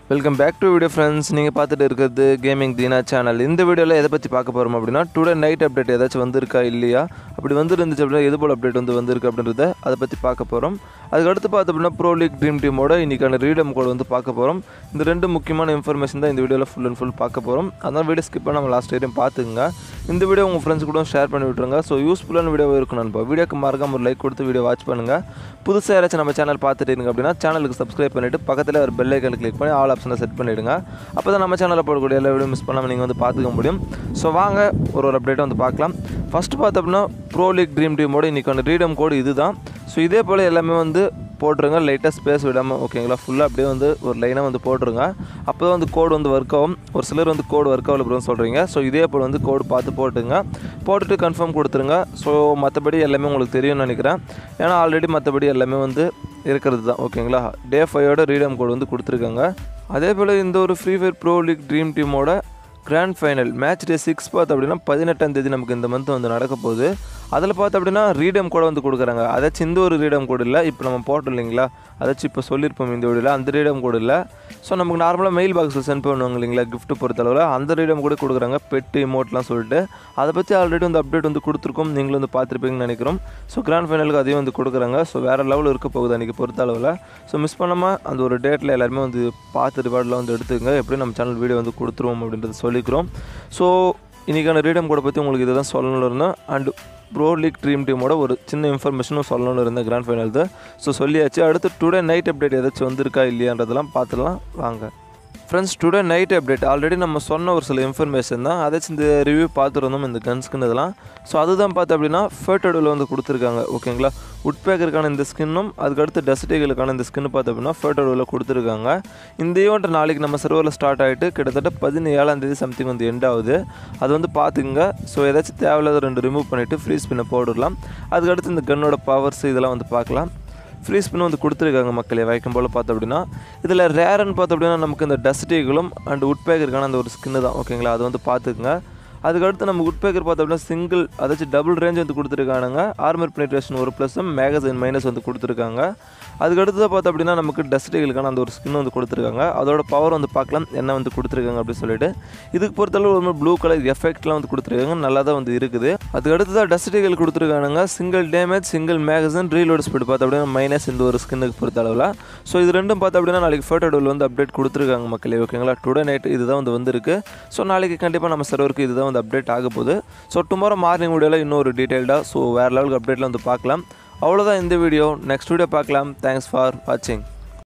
welcome back to video friends நீங்கள் பார்த்துட்டு இருக்கிறது கேமிங் தீனா சேனல் இந்த வீடியோவில் எதை பற்றி பார்க்க போகிறோம் அப்படின்னா டுடே நைட் அப்டேட் ஏதாச்சும் வந்திருக்கா இல்லையா அப்படி வந்துருந்துச்சு அப்படின்னா எது போல் அப்டேட் வந்து வந்திருக்கு அப்படின்றத அதை பற்றி பார்க்க போகிறோம் அதுக்கடுத்து பார்த்து அப்படின்னா ப்ரோ லீக் ட்ரீம் டீமோட இன்றைக்கான ரீடம் கோட் வந்து பார்க்க போகிறோம் இந்த ரெண்டு முக்கியமான இன்ஃபர்மேஷன் தான் இந்த வீடியோவில் ஃபுல் அண்ட் ஃபுல் பார்க்க போகிறோம் அதனால் வீடியோ ஸ்கிப் பண்ணாமல் லாஸ்ட் வரையும் பார்த்துங்க இந்த வீடியோ உங்கள் ஃப்ரெண்ட்ஸ் கூட ஷேர் பண்ணி விட்ருங்க ஸோ யூஸ்ஃபுல்லான வீடியோ இருக்கும் நண்பா வீடியோக்கு மறக்காம ஒரு லைக் கொடுத்து வீடியோ வாட்ச் பண்ணுங்கள் புதுசாக யாராச்சும் நம்ம சேனல் பார்த்துட்டு இருங்க அப்படின்னா சேனலுக்கு சப்ஸ்கிரைப் பண்ணிவிட்டு பக்கத்தில் ஒரு பெல் ஐக்கன் கிளிக் பண்ணி ஆல் ஆப்ஷனை செட் பண்ணிவிடுங்க அப்போ தான் நம்ம சேனலில் போடக்கூடிய எல்லா வீடியோ மிஸ் பண்ணாமல் நீங்கள் வந்து பார்த்துக்க முடியும் ஸோ வாங்க ஒரு ஒரு அப்டேட்டை வந்து பார்க்கலாம் ஃபஸ்ட்டு பார்த்தோம்னா ப்ரோ லீக் ட்ரீம் டீமோட இன்றைக்கான ரீடம் கோடு இதுதான் ஸோ இதே போல் எல்லாமே வந்து போட்டுருங்க லைட்டாக ஸ்பேஸ் விடாமல் ஓகேங்களா ஃபுல்லாக அப்படியே வந்து ஒரு லைனாக வந்து போட்டுருங்க அப்போ தான் வந்து கோடு வந்து ஒர்க் ஆகும் ஒரு சிலர் வந்து கோடு ஒர்க் ஆகல ப்ரோன்னு சொல்கிறீங்க ஸோ இதே போல் வந்து கோடு பார்த்து போட்டுங்க போட்டுட்டு கன்ஃபார்ம் கொடுத்துருங்க ஸோ மற்றபடி எல்லாமே உங்களுக்கு தெரியும்னு நினைக்கிறேன் ஏன்னா ஆல்ரெடி மற்றபடி எல்லாமே வந்து இருக்கிறது தான் ஓகேங்களா டே ஃபைவோட ரீடம் கோடு வந்து கொடுத்துருக்காங்க அதே போல் இந்த ஒரு free fire pro league dream டீமோட grand final match day six பார்த்து அப்படின்னா பதினெட்டாம் தேதி நமக்கு இந்த மந்த் வந்து நடக்க போகுது அதில் பார்த்து அப்படின்னா ரீடம் கூட வந்து கொடுக்குறாங்க அதாச்சும் இந்த ஒரு ரீடம் கோடு இல்லை இப்போ நம்ம போட்டோம் இல்லைங்களா அதாச்சும் இப்போ சொல்லியிருப்போம் இந்த வீடியோவில் அந்த ரீடம் கோடு இல்லை ஸோ நமக்கு நார்மலாக மெயில் பாக்ஸில் சென்ட் பண்ணுவாங்க இல்லைங்களா gift பொறுத்தளவில் அந்த ரீடம் கூட கொடுக்குறாங்க பெட்டு இமோட்லாம் சொல்லிட்டு அதை பற்றி ஆல்ரெடி வந்து அப்டேட் வந்து கொடுத்துருக்கோம் நீங்களும் வந்து பார்த்துருப்பீங்கன்னு நினைக்கிறோம் ஸோ கிராண்ட் ஃபைனலுக்கு அதையும் வந்து கொடுக்குறாங்க ஸோ வேறு லெவலில் இருக்க போகுது அன்றைக்கி பொறுத்த அளவில் ஸோ மிஸ் பண்ணாமல் அந்த ஒரு டேட்டில் எல்லாருமே வந்து பார்த்து ரிவார்டில் வந்து எடுத்துங்க எப்படி நம்ம சேனல் வீடியோ வந்து கொடுத்துருவோம் அப்படின்றத சொல்லிக்கிறோம் ஸோ இன்றைக்கான ரீடம் கோடை பற்றி உங்களுக்கு இதை தான் சொல்லணும்னு இருந்தேன் அண்ட் ப்ரோ லீக் ட்ரீம் டீமோட ஒரு சின்ன இன்ஃபர்மேஷனும் சொல்லணும்னு இருந்தேன் கிராண்ட் ஃபைனல் தான் ஸோ சொல்லியாச்சு அடுத்து டுடே நைட் அப்டேட் ஏதாச்சும் வந்திருக்கா இல்லையான்றதெல்லாம் பார்த்துலாம் வாங்க friends today night update already நம்ம சொன்ன ஒரு சில இன்ஃபர்மேஷன் தான் அதாச்சும் இந்த ரிவ்யூ பார்த்துருந்தோம் இந்த கன்ஸ்கின் இதெல்லாம் ஸோ அதுதான் பார்த்து அப்படின்னா ஃபேட்டோடில் வந்து கொடுத்துருக்காங்க ஓகேங்களா உட்பேக்கருக்கான இந்த ஸ்கின்னும் அதுக்கடுத்து டெஸ்டேகளுக்கான இந்த ஸ்கின்னு பார்த்து அப்படின்னா ஃபேட்டோடில் கொடுத்துருக்காங்க இந்த ஈவெண்ட் நாளைக்கு நம்ம சர்வரில் ஸ்டார்ட் ஆகிட்டு கிட்டத்தட்ட பதினேழாம் தேதி சம்திங் வந்து எண்ட் ஆகுது அது வந்து பார்த்துங்க ஸோ ஏதாச்சும் தேவையில்லாத ரெண்டு ரிமூவ் பண்ணிவிட்டு ஃப்ரீ ஸ்பின்னை போட்டுடலாம் அதுக்கடுத்து இந்த கன்னோட பவர்ஸ் இதெல்லாம் வந்து பார்க்கலாம் ஃப்ரீ ஸ்பின் வந்து கொடுத்துருக்காங்க மக்களே வைக்கும் போல் பார்த்தோம் அப்படின்னா இதில் ரேரன்னு பார்த்தோம் அப்படின்னா நமக்கு இந்த டஸ்டீகளும் அண்ட் உட்பேக்கருக்கான அந்த ஒரு ஸ்கின்னு தான் ஓகேங்களா அது வந்து பார்த்துக்குங்க அதுக்கடுத்து நம்ம உட்பேக்கர் பார்த்தோம் அப்படின்னா சிங்கிள் அதாச்சும் டபுள் ரேஞ்ச் வந்து கொடுத்துருக்கானுங்க ஆர்மர் பெனிட்ரேஷன் ஒரு ப்ளஸும் மேகசின் மைனஸ் வந்து கொடுத்துருக்காங்க அதுக்கடுத்து பார்த்தோம் அப்படின்னா நமக்கு டஸ்டீகளுக்கான அந்த ஒரு ஸ்கின் வந்து கொடுத்துருக்காங்க அதோட பவர் வந்து பார்க்கலாம் என்ன வந்து கொடுத்துருக்காங்க அப்படின்னு சொல்லிட்டு இதுக்கு பொறுத்தளவு ஒரு ப்ளூ கலர் எஃபெக்ட்லாம் வந்து கொடுத்துருக்காங்க நல்லா தான் வந்து இருக்குது அதுக்கடுத்து தான் டஸ்டீகள் கொடுத்துருக்கானுங்க single damage single magazine reload speed பார்த்தோம் அப்படின்னா மைனஸ் இந்த ஒரு ஸ்கின்னுக்கு பொறுத்த அளவில் ஸோ இது ரெண்டும் பார்த்தோம் அப்படின்னா நாளைக்கு ஃபோட்டோ டோல் வந்து அப்டேட் கொடுத்துருக்காங்க மக்களே ஓகேங்களா டுடே நைட் இதுதான் வந்து வந்திருக்கு ஸோ நாளைக்கு கண்டிப்பாக நம்ம சர்வருக்கு இதுதான் வந்து அப்டேட் ஆக போகுது ஸோ டுமாரோ மார்னிங் வீடியோவில் இன்னொரு டீட்டெயில்டாக ஸோ வேறு லெவலுக்கு அப்டேட்டில் வந்து பார்க்கலாம் அவ்வளோதான் இந்த வீடியோ நெக்ஸ்ட் வீடியோ பார்க்கலாம் தேங்க்ஸ் ஃபார் வாட்சிங்